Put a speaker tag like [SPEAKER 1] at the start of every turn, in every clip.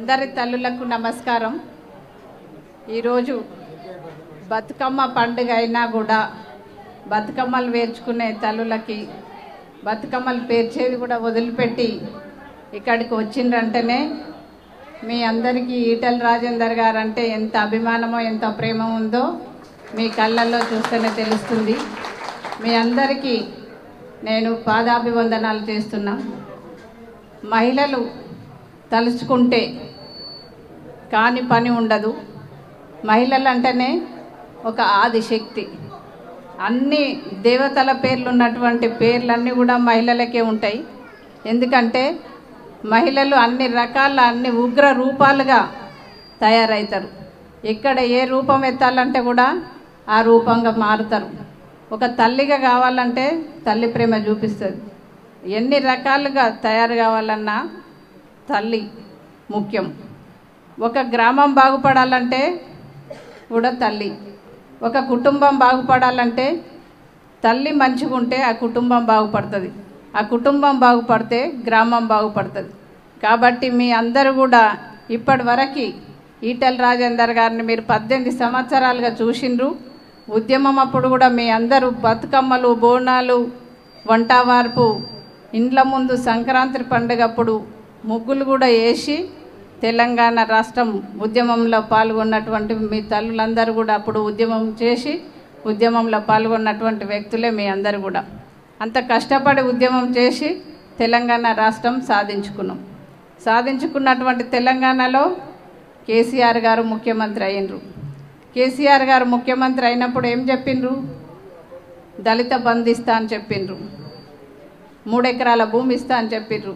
[SPEAKER 1] అందరి తల్లులకు నమస్కారం ఈరోజు బతుకమ్మ పండుగ అయినా కూడా బతుకమ్మలు పేర్చుకునే తల్లులకి బతుకమ్మలు పేర్చేది కూడా వదిలిపెట్టి ఇక్కడికి వచ్చిండ్రంటేనే మీ అందరికీ ఈటల రాజేందర్ గారు అంటే ఎంత అభిమానమో ఎంత ప్రేమ ఉందో మీ కళ్ళల్లో చూస్తేనే తెలుస్తుంది మీ అందరికీ నేను పాదాభివందనాలు చేస్తున్నా మహిళలు తలుచుకుంటే కాని పని ఉండదు మహిళలు అంటేనే ఒక ఆదిశక్తి అన్ని దేవతల పేర్లు ఉన్నటువంటి పేర్లన్నీ కూడా మహిళలకే ఉంటాయి ఎందుకంటే మహిళలు అన్ని రకాల అన్ని ఉగ్ర రూపాలుగా తయారవుతారు ఎక్కడ ఏ రూపం ఎత్తాలంటే కూడా ఆ రూపంగా మారుతారు ఒక తల్లిగా కావాలంటే తల్లి ప్రేమ చూపిస్తుంది ఎన్ని రకాలుగా తయారు కావాలన్నా తల్లి ముఖ్యం ఒక గ్రామం బాగుపడాలంటే కూడా తల్లి ఒక కుటుంబం బాగుపడాలంటే తల్లి మంచిగా ఉంటే ఆ కుటుంబం బాగుపడుతుంది ఆ కుటుంబం బాగుపడితే గ్రామం బాగుపడుతుంది కాబట్టి మీ అందరూ కూడా ఇప్పటి వరకు ఈటెల రాజేందర్ గారిని మీరు పద్దెనిమిది సంవత్సరాలుగా చూసిండ్రు ఉద్యమం అప్పుడు కూడా మీ అందరూ బతుకమ్మలు బోనాలు వంట వార్పు ఇండ్ల ముందు సంక్రాంతి పండుగప్పుడు ముగ్గులు కూడా వేసి తెలంగాణ రాష్ట్రం ఉద్యమంలో పాల్గొన్నటువంటి మీ తల్లులందరూ కూడా అప్పుడు ఉద్యమం చేసి ఉద్యమంలో పాల్గొన్నటువంటి వ్యక్తులే మీ అందరు కూడా అంత కష్టపడి ఉద్యమం చేసి తెలంగాణ రాష్ట్రం సాధించుకున్నాం సాధించుకున్నటువంటి తెలంగాణలో కేసీఆర్ గారు ముఖ్యమంత్రి అయినరు కేసీఆర్ గారు ముఖ్యమంత్రి అయినప్పుడు ఏం చెప్పిండ్రు దళిత బంధు ఇస్తా అని చెప్పిండ్రు మూడెకరాల భూమి ఇస్తా అని చెప్పిర్రు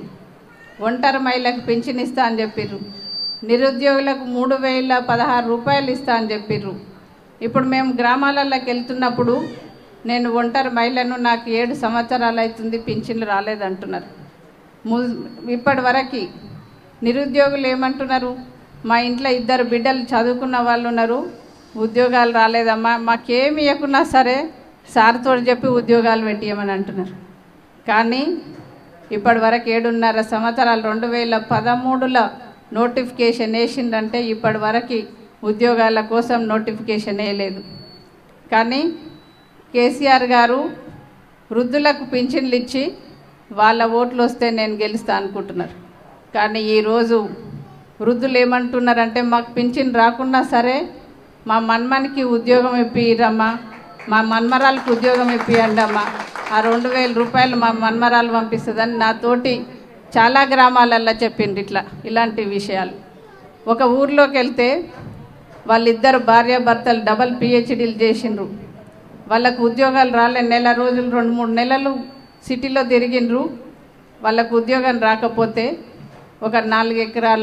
[SPEAKER 1] ఒంటరి మహిళలకు పింఛన్ ఇస్తా అని చెప్పిర్రు నిరుద్యోగులకు మూడు వేల పదహారు రూపాయలు ఇస్తా అని చెప్పిర్రు ఇప్పుడు మేము గ్రామాలలోకి వెళ్తున్నప్పుడు నేను ఒంటరి మహిళను నాకు ఏడు సంవత్సరాలు అవుతుంది పింఛన్లు రాలేదంటున్నారు ము ఇప్పటి వరకు నిరుద్యోగులు ఏమంటున్నారు మా ఇంట్లో ఇద్దరు బిడ్డలు చదువుకున్న వాళ్ళు ఉన్నారు ఉద్యోగాలు రాలేదమ్మా మాకేమి ఇవ్వకున్నా సరే సార్తో చెప్పి ఉద్యోగాలు పెట్టియమని అంటున్నారు కానీ ఇప్పటి వరకు ఏడున్నర సంవత్సరాలు రెండు వేల పదమూడులో నోటిఫికేషన్ వేసిందంటే ఇప్పటి వరకు ఉద్యోగాల కోసం నోటిఫికేషన్ వేయలేదు కానీ కేసీఆర్ గారు వృద్ధులకు పింఛన్లు ఇచ్చి వాళ్ళ ఓట్లు వస్తే నేను గెలుస్తా అనుకుంటున్నారు కానీ ఈరోజు వృద్ధులు ఏమంటున్నారంటే మాకు పింఛన్ రాకున్నా సరే మా మన్మనికి ఉద్యోగం ఇప్పిరమ్మా మా మన్మరాలకు ఉద్యోగం ఇప్పియండి అమ్మా ఆ రెండు వేల రూపాయలు మా మన్మరాలు పంపిస్తుందని నాతోటి చాలా గ్రామాలల్లో చెప్పిండ్రు ఇట్లా ఇలాంటి విషయాలు ఒక ఊర్లోకి వెళ్తే వాళ్ళిద్దరు భార్యాభర్తలు డబల్ పిహెచ్డీలు చేసిండ్రు వాళ్ళకు ఉద్యోగాలు రాలే నెల రోజులు రెండు మూడు నెలలు సిటీలో తిరిగిండ్రు వాళ్ళకు ఉద్యోగం రాకపోతే ఒక నాలుగు ఎకరాల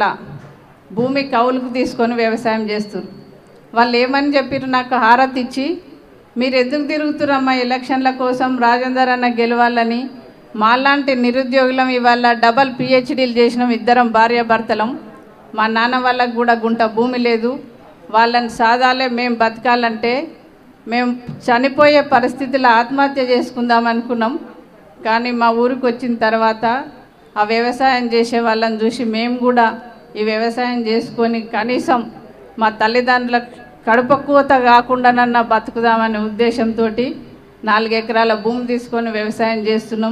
[SPEAKER 1] భూమి కౌలుకు తీసుకొని వ్యవసాయం చేస్తారు వాళ్ళు ఏమని చెప్పారు నాకు హారతి ఇచ్చి మీరు ఎందుకు తిరుగుతురమ్మా ఎలక్షన్ల కోసం రాజేందర్ అన్న గెలవాలని మాలాంటి నిరుద్యోగులం ఇవాళ డబల్ పిహెచ్డీలు చేసినాం ఇద్దరం భార్యాభర్తలం మా నాన్న వాళ్ళకు కూడా గుంట భూమి లేదు వాళ్ళని సాధాలే మేము బతకాలంటే మేము చనిపోయే పరిస్థితిలో ఆత్మహత్య చేసుకుందాం అనుకున్నాం కానీ మా ఊరికి వచ్చిన తర్వాత ఆ వ్యవసాయం చేసే వాళ్ళని చూసి మేము కూడా ఈ వ్యవసాయం చేసుకొని కనీసం మా తల్లిదండ్రుల కడుపు కూత కాకుండానన్నా బతుకుదామనే ఉద్దేశంతో నాలుగు ఎకరాల భూమి తీసుకొని వ్యవసాయం చేస్తున్నాం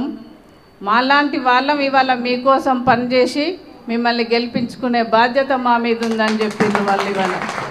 [SPEAKER 1] మాలాంటి వాళ్ళం ఇవాళ మీకోసం పనిచేసి మిమ్మల్ని గెలిపించుకునే బాధ్యత మా మీద ఉందని చెప్పిండ్రు వాళ్ళు ఇవాళ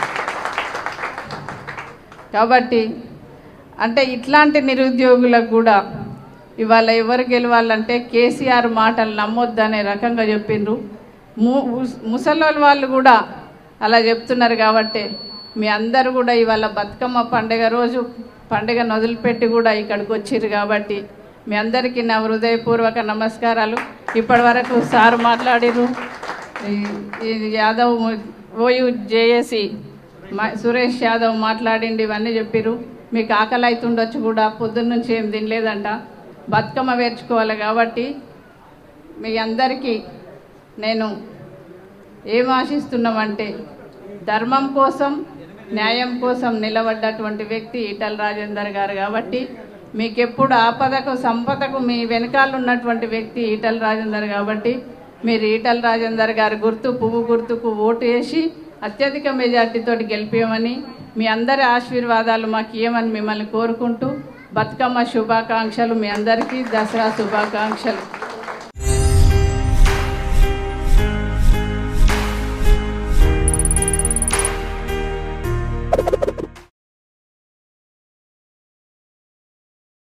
[SPEAKER 1] కాబట్టి అంటే ఇట్లాంటి నిరుద్యోగులకు కూడా ఇవాళ ఎవరు గెలవాలంటే కేసీఆర్ మాటలు నమ్మొద్దనే రకంగా చెప్పిండ్రు ము ముసలోళ్ళ వాళ్ళు కూడా అలా చెప్తున్నారు కాబట్టి మీ అందరూ కూడా ఇవాళ బతుకమ్మ పండుగ రోజు పండుగను వదిలిపెట్టి కూడా ఇక్కడికి వచ్చిర్రు కాబట్టి మీ అందరికీ నా హృదయపూర్వక నమస్కారాలు ఇప్పటి వరకు సార్ మాట్లాడిరు ఈ- ఈ యాదవ్ ఓయూ జేఏసి మా సురేష్ యాదవ్ మాట్లాడిండి ఇవన్నీ చెప్పిరు మీకు ఆకలి అవుతుండొచ్చు కూడా పొద్దున్న నుంచి ఏం తినలేదంట బతుకమ్మ వేర్చుకోవాలి కాబట్టి మీ అందరికీ నేను ఏం ఆశిస్తున్నామంటే ధర్మం కోసం న్యాయం కోసం నిలబడ్డటువంటి వ్యక్తి ఈటల రాజేందర్ గారు కాబట్టి మీకు ఎప్పుడు ఆపదకు సంపదకు మీ వెనకాల ఉన్నటువంటి వ్యక్తి ఈటల రాజేందర్ కాబట్టి మీరు ఈటల రాజేందర్ గారి గుర్తు పువ్వు గుర్తుకు ఓటు వేసి అత్యధిక మెజార్టీతో గెలిపేయమని మీ అందరి ఆశీర్వాదాలు మాకు ఇవ్వమని మిమ్మల్ని కోరుకుంటూ బతుకమ్మ శుభాకాంక్షలు మీ అందరికీ దసరా శుభాకాంక్షలు